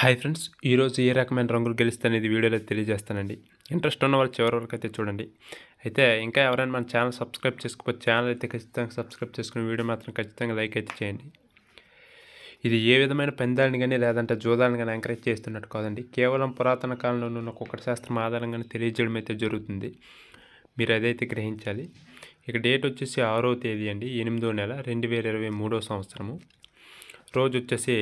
hi friends ఈరోజు ఏ రకమైన రంగులు గెలుస్తానేది వీడియోలో తెలియజేస్తానండి ఇంట్రెస్ట్ ఉన్న వాళ్ళు చివరి వరకు అయితే చూడండి అయితే ఇంకా ఎవరైనా మన ఛానల్ సబ్స్క్రైబ్ చేసుకోకపోతే ఛానల్ అయితే ఖచ్చితంగా సబ్స్క్రైబ్ చేసుకుని వీడియో మాత్రం ఖచ్చితంగా లైక్ అయితే చేయండి ఇది ఏ విధమైన పందాలని కానీ లేదంటే జోదాలను కానీ ఎంకరేజ్ చేస్తున్నట్టు కాదండి కేవలం పురాతన కాలంలో ఉన్న కుక్కటి శాస్త్రం ఆధారంగానే తెలియజేయడం అయితే జరుగుతుంది మీరు అదైతే గ్రహించాలి ఇక డేట్ వచ్చేసి ఆరో తేదీ అండి ఎనిమిదో నెల రెండు వేల ఇరవై మూడో సంవత్సరము రోజు వచ్చేసి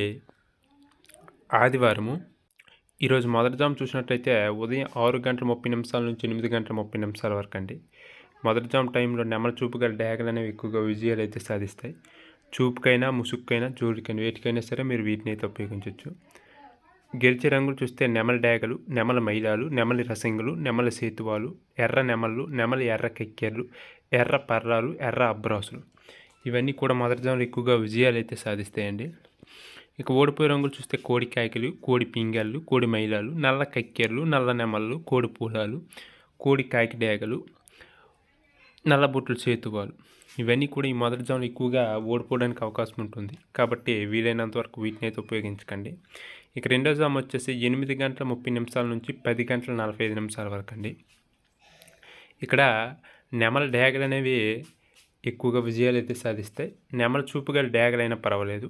ఆదివారము ఈరోజు మొదటి జాము చూసినట్లయితే ఉదయం ఆరు గంటల ముప్పై నిమిషాల నుంచి ఎనిమిది గంటల ముప్పై నిమిషాల వరకు అండి మొదటి జాము టైంలో నెమల చూపు గల డ్యాగలు అనేవి ఎక్కువగా విజయాలు అయితే సాధిస్తాయి చూపుకైనా ముసుగుకైనా జోడికైనా వేటికైనా సరే మీరు వీటిని అయితే ఉపయోగించవచ్చు గెలిచే రంగులు చూస్తే నెమల డ్యాగలు నెమల మైలాలు నెమలి రసంగులు నెమల సేతువాలు ఎర్ర నెమళ్ళు నెమలి ఎర్ర కెక్కెర్లు ఎర్ర పర్రాలు ఎర్ర అబ్రాసులు ఇవన్నీ కూడా మొదటి జాములు ఎక్కువగా విజయాలు అయితే సాధిస్తాయండి ఇక ఓడిపోయే రంగులు చూస్తే కోడి కాయకలు కోడి పింగళ్ళు కోడి మైలాలు నల్ల కక్కెర్లు నల్ల నెమళ్ళు కోడి పూలాలు కోడి కాకి డేగలు నల్ల బొట్లు చేతువాలు ఇవన్నీ కూడా ఈ మొదటి జాములు ఎక్కువగా ఓడిపోవడానికి అవకాశం ఉంటుంది కాబట్టి వీలైనంత వరకు వీటిని అయితే ఉపయోగించకండి ఇక రెండో జాము వచ్చేసి ఎనిమిది గంటల ముప్పై నిమిషాల నుంచి పది గంటల నలభై ఐదు నిమిషాల వరకు అండి ఇక్కడ నెమల డేగలు అనేవి ఎక్కువగా విజయాలు అయితే సాధిస్తాయి నెమల చూపుగల డేగలైనా పర్వాలేదు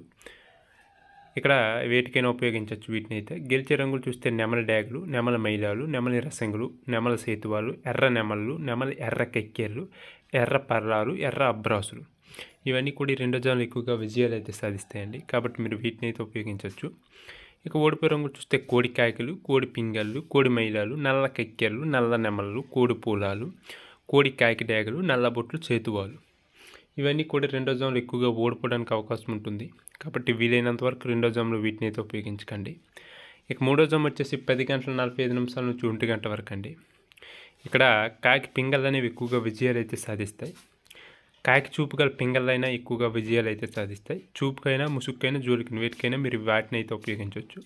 ఇక్కడ వేటికైనా ఉపయోగించవచ్చు వీటిని అయితే గెలిచే రంగులు చూస్తే నెమల డ్యాగులు నెమల మైలాలు నెమలి రసంగులు నెమల సేతువాలు ఎర్ర నెమళ్ళు నెమలి ఎర్ర కెక్కేర్లు ఎర్ర పర్రాలు ఎర్ర అబ్రాసులు ఇవన్నీ కూడా ఈ రెండో జాములు ఎక్కువగా విజయాలు అయితే సాధిస్తాయండి కాబట్టి మీరు వీటిని అయితే ఉపయోగించవచ్చు ఇక ఓడిపోయే రంగులు చూస్తే కోడి కాయకలు కోడి పింగళ్ళు కోడి మైలాలు నల్ల కెక్కెర్లు నల్ల నెమళ్ళు కోడి పూలాలు కోడి కాయకి డ్యాగలు నల్ల బొట్లు చేతువాలు ఇవన్నీ కూడా రెండో జాములు ఎక్కువగా ఓడిపోవడానికి అవకాశం ఉంటుంది కాబట్టి వీలైనంత వరకు రెండో జాములు వీటిని అయితే ఉపయోగించకండి ఇక మూడో జాము వచ్చేసి పది గంటల నలభై ఐదు నిమిషాల నుంచి ఒంటి గంట వరకు అండి ఇక్కడ కాకి పింగళ్ళు అనేవి ఎక్కువగా విజయాలు అయితే సాధిస్తాయి కాకి చూపుగల పింగళ్ళైనా ఎక్కువగా విజయాలు అయితే సాధిస్తాయి చూపుకైనా ముసుగుకైనా జోలికి వేటికైనా మీరు వాటిని అయితే ఉపయోగించవచ్చు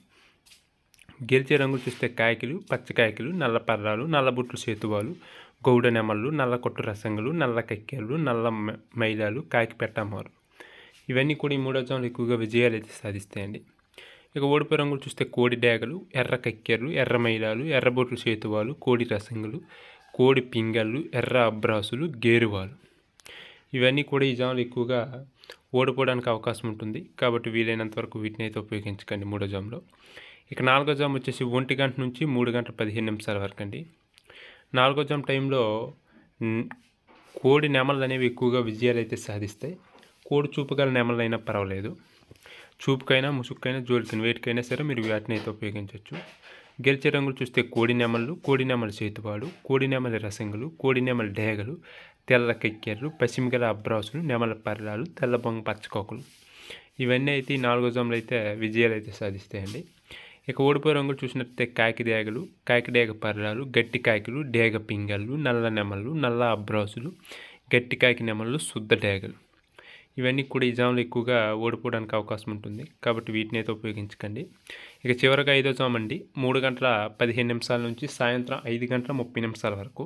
గెలిచే రంగులు చూస్తే కాయకులు పచ్చకాయకులు నల్ల పర్రాలు నల్ల బుట్లు సేతువాలు గౌడ నెమళ్ళు నల్ల కొట్టు రసంగులు నల్ల కక్కెలు నల్ల మ- మైలాలు కాకి పెట్టమోరు ఇవన్నీ కూడా ఈ మూడో జాములు ఎక్కువగా విజయాలు అయితే సాధిస్తాయండి ఇక ఓడిపోయే రంగులు చూస్తే కోడి డేగలు ఎర్ర కక్కెర్లు ఎర్ర మైలాలు ఎర్ర బొట్లు చేతువాలు కోడి రసంగులు కోడి పింగళ్ళు ఎర్ర అబ్రాసులు గేరువాలు ఇవన్నీ కూడా ఈ జాములు ఎక్కువగా ఓడిపోవడానికి అవకాశం ఉంటుంది కాబట్టి వీలైనంత వరకు వీటిని అయితే ఉపయోగించకండి మూడో జాములో ఇక నాలుగో జాము వచ్చేసి ఒంటి గంట నుంచి మూడు గంటల పదిహేను నిమిషాల వరకు అండి నాలుగో జామ్ టైంలో న్- కోడి నెమలు అనేవి ఎక్కువగా విజయాలు అయితే సాధిస్తాయి కోడి చూపుగల నెమలు అయినా పర్వాలేదు చూపుకైనా ముసుగుకైనా జోలికైనా వేటికైనా సరే మీరు వాటిని అయితే ఉపయోగించవచ్చు గెలిచే రంగులు చూస్తే కోడి నెమళ్ళు కోడి నెమల చేతువాడు కోడి నెమలి రసంగులు కోడి నెమలి డేగలు తెల్ల కెక్కెర్లు పసిమిగల అబ్రాసులు నెమల పర్రాలు తెల్ల బొంగ పచ్చకోకులు ఇవన్నీ అయితే ఈ నాలుగో జాములు అయితే విజయాలు అయితే సాధిస్తాయండి ఇక ఓడిపోయే రంగులు చూసినట్లయితే కాకి డేగలు కాకి డేగ పర్రాలు గట్టి కాకిలు డేగ పింగళ్ళు నల్ల నెమళ్ళు నల్ల అబ్రాసులు గట్టి కాకి నెమళ్ళు శుద్ధ డేగలు ఇవన్నీ కూడా ఈ జాములు ఎక్కువగా ఓడిపోవడానికి అవకాశం ఉంటుంది కాబట్టి వీటిని అయితే ఉపయోగించకండి ఇక చివరిగా ఐదో జాము అండి మూడు గంటల పదిహేను నిమిషాల నుంచి సాయంత్రం ఐదు గంటల ముప్పై నిమిషాల వరకు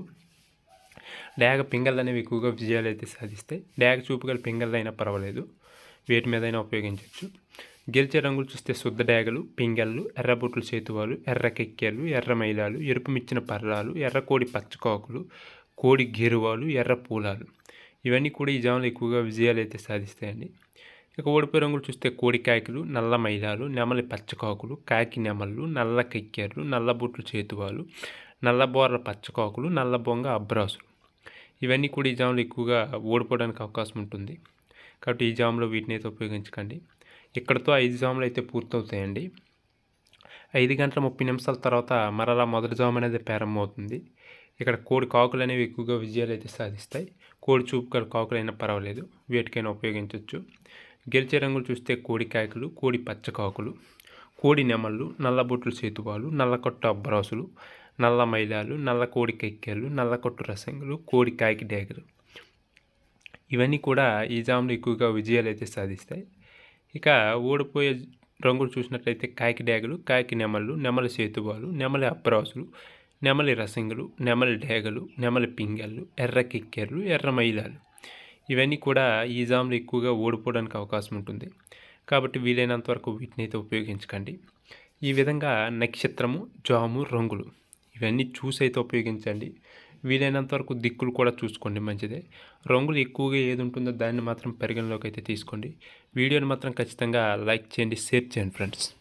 డ్యాగ పింగళ్ళు అనేవి ఎక్కువగా విజయాలు అయితే సాధిస్తాయి డ్యాగ చూపుగల పింగళ్ళు అయినా పర్వాలేదు వేటి మీదైనా ఉపయోగించవచ్చు గెలిచే రంగులు చూస్తే శుద్ధ డ్యాగలు పింగళ్ళు ఎర్రబొట్లు చేతువాలు ఎర్ర కెక్కెలు ఎర్ర మైలాలు ఎరుపు మిచ్చిన పర్రాలు ఎర్ర కోడి పచ్చకోకులు కోడి గెరువాలు ఎర్ర పూలాలు ఇవన్నీ కూడా ఈ జాములు ఎక్కువగా విజయాలు అయితే సాధిస్తాయండి ఇక ఓడిపోయే రంగులు చూస్తే కోడి కాయకులు నల్ల మైలాలు నెమలి పచ్చకాకులు కాకి నెమళ్ళు నల్ల కెక్కెర్లు నల్ల బొట్లు చేతువాలు నల్ల బోర్ల పచ్చకాకులు నల్ల బొంగ అబ్రాసులు ఇవన్నీ కూడా ఈ జాములు ఎక్కువగా ఓడిపోవడానికి అవకాశం ఉంటుంది కాబట్టి ఈ జాములో వీటిని అయితే ఉపయోగించకండి ఇక్కడతో ఐదు జాములు అయితే పూర్తవుతాయండి ఐదు గంటల ముప్పై నిమిషాల తర్వాత మరలా మొదటి జాము అనేది ప్రారంభమవుతుంది ఇక్కడ కోడి కాకులు అనేవి ఎక్కువగా విజయాలు అయితే సాధిస్తాయి కోడి చూపు గల కాకులు అయినా పర్వాలేదు వేటికైనా ఉపయోగించవచ్చు గెలిచే రంగులు చూస్తే కోడి కాయకులు కోడి పచ్చ కాకులు కోడి నెమళ్ళు నల్ల బొట్లు చేతువాలు నల్ల కొట్టు అబ్బరాసులు నల్ల మైలాలు నల్ల కోడి కెక్కెలు నల్ల కొట్టు రసంగులు కోడి కాయకి డేగలు ఇవన్నీ కూడా ఈ జాములు ఎక్కువగా విజయాలు అయితే సాధిస్తాయి ఇక ఓడిపోయే రంగులు చూసినట్లయితే కాకి డేగలు కాకి నెమళ్ళు నెమలి సేతువాలు నెమలి అప్రాసులు నెమలి రసంగులు నెమలి డేగలు నెమలి పింగళ్ళు ఎర్ర కిక్కెర్లు ఎర్ర మైలాలు ఇవన్నీ కూడా ఈ జాములు ఎక్కువగా ఓడిపోవడానికి అవకాశం ఉంటుంది కాబట్టి వీలైనంత వరకు వీటిని అయితే ఉపయోగించకండి ఈ విధంగా నక్షత్రము జాము రంగులు ఇవన్నీ చూసి అయితే ఉపయోగించండి వీలైనంత వరకు దిక్కులు కూడా చూసుకోండి మంచిదే రంగులు ఎక్కువగా ఏది ఉంటుందో దాన్ని మాత్రం పరిగణలోకి అయితే తీసుకోండి వీడియోని మాత్రం ఖచ్చితంగా లైక్ చేయండి షేర్ చేయండి ఫ్రెండ్స్